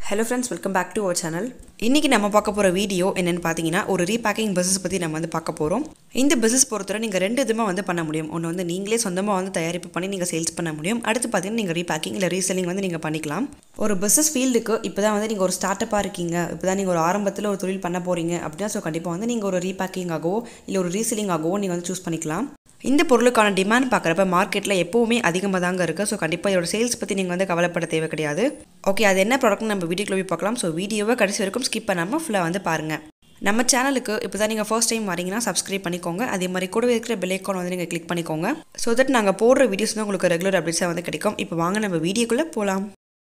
hello friends welcome back to our channel இன்றைக்கி நம்ம பார்க்க போகிற வீடியோ என்னென்னு பார்த்தீங்கன்னா ஒரு ரீபேக்கிங் பிஸ்னஸ் பற்றி நம்ம வந்து பார்க்க போகிறோம் இந்த பிஸ்னஸ் பொறுத்தவரை நீங்கள் ரெண்டு விதமாக வந்து பண்ண முடியும் ஒன்று வந்து நீங்களே சொந்தமாக வந்து தயாரிப்பு பண்ணி நீங்கள் சேல்ஸ் பண்ண முடியும் அடுத்து பார்த்தீங்கன்னா நீங்கள் ரீபேக்கிங் இல்லை ரீசெல்லிங் வந்து நீங்கள் பண்ணிக்கலாம் ஒரு பிஸ்னஸ் ஃபீல்டுக்கு இப்போ தான் வந்து நீங்கள் ஒரு ஸ்டார்ட் அப்பாக இருக்கீங்க இப்போ தான் நீங்கள் ஒரு ஆரம்பத்தில் ஒரு தொழில் பண்ண போகிறீங்க அப்படின்னா ஸோ கண்டிப்பாக வந்து நீங்கள் ஒரு ரீபேக்கிங் ஆகவோ இல்லை ஒரு ரீசெல்லிங் ஆகவோ நீங்கள் வந்து சூஸ் பண்ணிக்கலாம் இந்த பொருளுக்கான டிமாண்ட் பார்க்குறப்ப மார்க்கெட்டில் எப்போவுமே அதிகமாக தாங்க இருக்குது ஸோ கண்டிப்பாக இதோட சேல்ஸ் பற்றி நீங்கள் வந்து கவலைப்பட தேவை கிடையாது ஓகே அது என்ன ப்ராடக்ட்னு நம்ம வீடியோக்குள்ள போய் பார்க்கலாம் ஸோ வீடியோவை கடைசி வரைக்கும் ஸ்கிப் பண்ணாமல் ஃபுல்லாக வந்து பாருங்கள் நம்ம சேனலுக்கு இப்போ தான் நீங்கள் ஃபர்ஸ்ட் டைம் வரீங்கன்னா சப்ஸ்கிரைப் பண்ணிக்கோங்க அதே மாதிரி கூட இருக்கிற பெல் ஐக்கான் வந்து நீங்கள் கிளிக் பண்ணிக்கோங்க ஸோ தட் நாங்கள் போடுற வீடியோஸ் தான் உங்களுக்கு ரெகுலர் அப்டேட்ஸாக வந்து கிடைக்கும் இப்போ வாங்க நம்ம வீடியோக்குள்ளே போகலாம்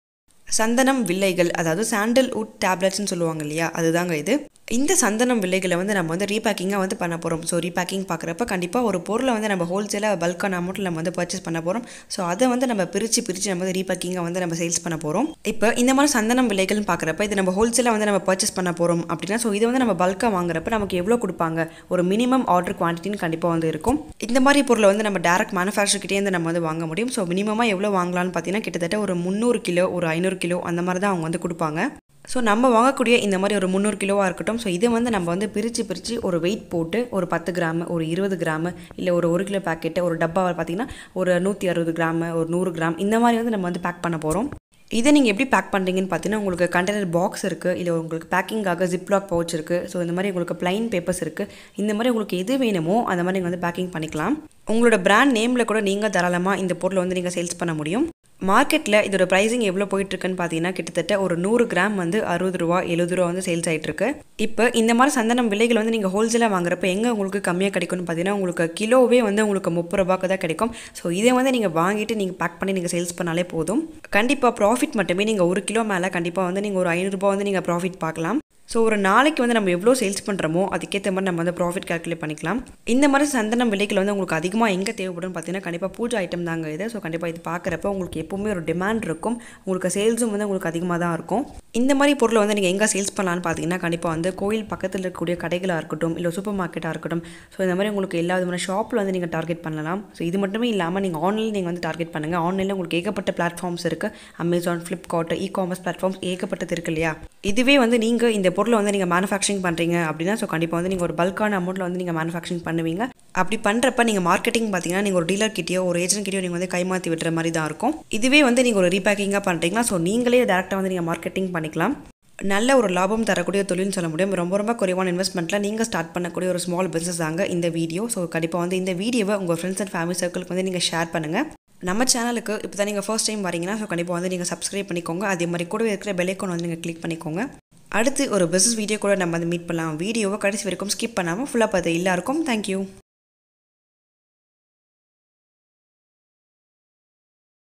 சந்தனம் வில்லைகள் அதாவது சாண்டல் உட் டேப்லெட்ஸ்னு சொல்லுவாங்க இல்லையா அதுதாங்க இது இந்த சந்தனம் வில்லைகளை வந்து நம்ம வந்து ரீபேக்கிங்காக வந்து பண்ண போகிறோம் ஸோ ரீபேக்கிங் பார்க்குறப்ப கண்டிப்பாக ஒரு பொருளை வந்து நம்ம ஹோல்சேலாக பல்கான அமௌண்ட்டில் நம்ம வந்து பர்ச்சேஸ் பண்ண போகிறோம் ஸோ அதை வந்து நம்ம பிரித்து பிரித்து நம்ம வந்து ரீபேக்கிங்காக வந்து நம்ம சேல்ஸ் பண்ண போகிறோம் இப்போ இந்த மாதிரி சந்தனம் வில்லைகள்னு பார்க்குறப்ப இது நம்ம ஹோல்சேலாக வந்து நம்ம பர்ச்சேஸ் பண்ண போகிறோம் அப்படின்னா ஸோ இதை வந்து நம்ம பல்காக வாங்குறப்ப நமக்கு எவ்வளோ கொடுப்பாங்க ஒரு மினிமம் ஆர்டர் குவான்டிட்டின்னு கண்டிப்பாக வந்து இருக்கும் இந்த மாதிரி பொருளை வந்து நம்ம டேரக்ட் மேனுஃபேக்சர்கிட்டேருந்து நம்ம வந்து வாங்க முடியும் ஸோ மினிமமாக எவ்வளோ வாங்கலாம்னு பார்த்தீங்கன்னா கிட்டத்தட்ட ஒரு முந்நூறு கிலோ ஒரு ஐநூறு கிலோ அந்த மாதிரி தான் அவங்க வந்து கொடுப்பாங்க ஸோ நம்ம வாங்கக்கூடிய இந்த மாதிரி ஒரு முந்நூறு கிலோவாக இருக்கட்டும் ஸோ இதை வந்து நம்ம வந்து பிரித்து பிரித்து ஒரு வெயிட் போட்டு ஒரு பத்து கிராமு ஒரு இருபது கிராமு இல்லை ஒரு ஒரு கிலோ பேக்கெட்டு ஒரு டப்பாவை பார்த்தீங்கன்னா ஒரு நூற்றி அறுபது கிராமு ஒரு நூறு கிராம் இந்த மாதிரி வந்து நம்ம வந்து பேக் பண்ண போகிறோம் இதை நீங்கள் எப்படி பேக் பண்ணுறீங்கன்னு பார்த்தீங்கன்னா உங்களுக்கு கண்டெய்னர் பாக்ஸ் இருக்குது இல்லை உங்களுக்கு பேக்கிங்காக ஜிப்லாக் பவுச் இருக்குது ஸோ இந்த மாதிரி உங்களுக்கு ப்ளைன் பேப்பர்ஸ் இருக்குது இந்த மாதிரி உங்களுக்கு எது வேணுமோ அந்த மாதிரி நீங்கள் வந்து பேக்கிங் பண்ணிக்கலாம் உங்களோட பிராண்ட் நேமில் கூட நீங்கள் தாராளமாக இந்த பொருளை வந்து நீங்கள் சேல்ஸ் பண்ண முடியும் மார்க்கெட்டில் இதோட ப்ரைஸிங் எவ்வளோ போயிட்டுருக்குன்னு பார்த்தீங்கன்னா கிட்டத்தட்ட ஒரு நூறு கிராம் வந்து அறுபது ரூபா எழுபது ரூபா வந்து சேல்ஸ் ஆகிட்டுருக்கு இப்போ இந்த மாதிரி சந்தனம் விலைகள் வந்து நீங்கள் ஹோல்சேலாக வாங்குறப்ப எங்கே உங்களுக்கு கம்மியாக கிடைக்கும்னு பார்த்தீங்கன்னா உங்களுக்கு கிலோவே வந்து உங்களுக்கு முப்பது ரூபாய்க்கு தான் கிடைக்கும் ஸோ இதை வந்து நீங்கள் வாங்கிட்டு நீங்கள் பேக் பண்ணி நீங்கள் சேல்ஸ் பண்ணாலே போதும் கண்டிப்பாக ப்ராஃபிட் மட்டுமே நீங்கள் ஒரு கிலோ மேலே கண்டிப்பாக வந்து நீங்கள் ஒரு ஐநூறுரூபா வந்து நீங்கள் ப்ராஃபிட் பார்க்கலாம் ஸோ ஒரு நாளைக்கு வந்து நம்ம எவ்வளோ சேல்ஸ் பண்ணுறோமோ அதுக்கேற்ற மாதிரி நம்ம வந்து ப்ராஃபிட் கால்குலேட் பண்ணிக்கலாம் இந்த மாதிரி சந்தனம் விலைகள் வந்து உங்களுக்கு அதிகமாக எங்கே தேவைப்படும் பார்த்தீங்கன்னா கண்டிப்பாக பூஜை ஐட்டம் தாங்க இது ஸோ கண்டிப்பாக இது பார்க்குறப்ப உங்களுக்கு எப்போவுமே ஒரு டிமாண்ட் இருக்கும் உங்களுக்கு சேல்ஸும் வந்து உங்களுக்கு அதிகமாக தான் இருக்கும் இந்த மாதிரி பொருளை வந்து நீங்கள் எங்கே சேல்ஸ் பண்ணலான்னு பார்த்தீங்கன்னா கண்டிப்பாக வந்து கோயில் பக்கத்தில் இருக்கக்கூடிய கடைகளாக இருக்கட்டும் இல்லை சூப்பர் மார்க்கெட்டாக இருக்கட்டும் ஸோ இந்த மாதிரி உங்களுக்கு எல்லா விதமான ஷாப்பில் வந்து நீங்கள் டார்கெட் பண்ணலாம் ஸோ இது மட்டுமே இல்லாமல் நீங்கள் ஆன்லைனில் நீங்கள் வந்து டார்கெட் பண்ணுங்கள் ஆன்லைனில் உங்களுக்கு ஏகப்பட்ட பிளாட்ஃபார்ம்ஸ் இருக்குது Amazon Flipkart e commerce platforms ஏகப்பட்டது இருக்கு இல்லையா இதுவே வந்து நீங்கள் இந்த பொருளை வந்து நீங்கள் மேனுஃபேக்சரிங் பண்ணுறீங்க அப்படின்னா ஸோ கண்டிப்பாக வந்து நீங்கள் ஒரு பல்கான அமௌண்ட்டில் வந்து நீங்கள் மேனுஃபேக்சரிங் பண்ணுவீங்க அப்படி பண்ணுறப்ப நீங்கள் மார்க்கெட்டிங் பார்த்தீங்கன்னா நீங்கள் ஒரு டீலர் கிட்டயோ ஒரு ஏஜென்ட் கிட்டயோ நீங்கள் வந்து கைமாற்றி விடுற மாதிரி தான் இருக்கும் இதுவே வந்து நீங்கள் ஒரு ரீபேக்கிங்காக பண்ணுறீங்களா ஸோ நீங்களே டேரெக்டாக வந்து நீங்கள் மார்க்கெட்டிங் பண்ணிக்கலாம் நல்ல ஒரு லாபம் தரக்கூடிய தொழில்னு சொல்ல முடியும் ரொம்ப ரொம்ப குறைவான இன்வெஸ்ட்மெண்ட்டில் நீங்கள் ஸ்டார்ட் பண்ணக்கூடிய ஒரு ஸ்மால் பிஸ்னஸ் தாங்க இந்த வீடியோ ஸோ கண்டிப்பாக வந்து இந்த வீடியோவை உங்கள் ஃப்ரெண்ட்ஸ் அண்ட் ஃபேமிலி சர்க்கிளுக்கு வந்து நீங்கள் ஷேர் பண்ணுங்கள் நம்ம சேனலுக்கு இப்போ தான் நீங்கள் ஃபர்ஸ்ட் டைம் வரீங்கன்னா ஸோ கண்டிப்பாக வந்து நீங்கள் சப்ஸ்கிரைப் பண்ணிக்கோங்க அதே மாதிரி கூட இருக்கிற பெலைக்கான் வந்து நீங்கள் கிளிக் பண்ணிக்கோங்க அடுத்து ஒரு பிஸ்னஸ் வீடியோ கூட நம்ம வந்து மீட் பண்ணலாம் வீடியோவை கடைசி வரைக்கும் ஸ்கிப் பண்ணாமல் ஃபுல்லாக பார்த்து எல்லாருக்கும் தேங்க்யூ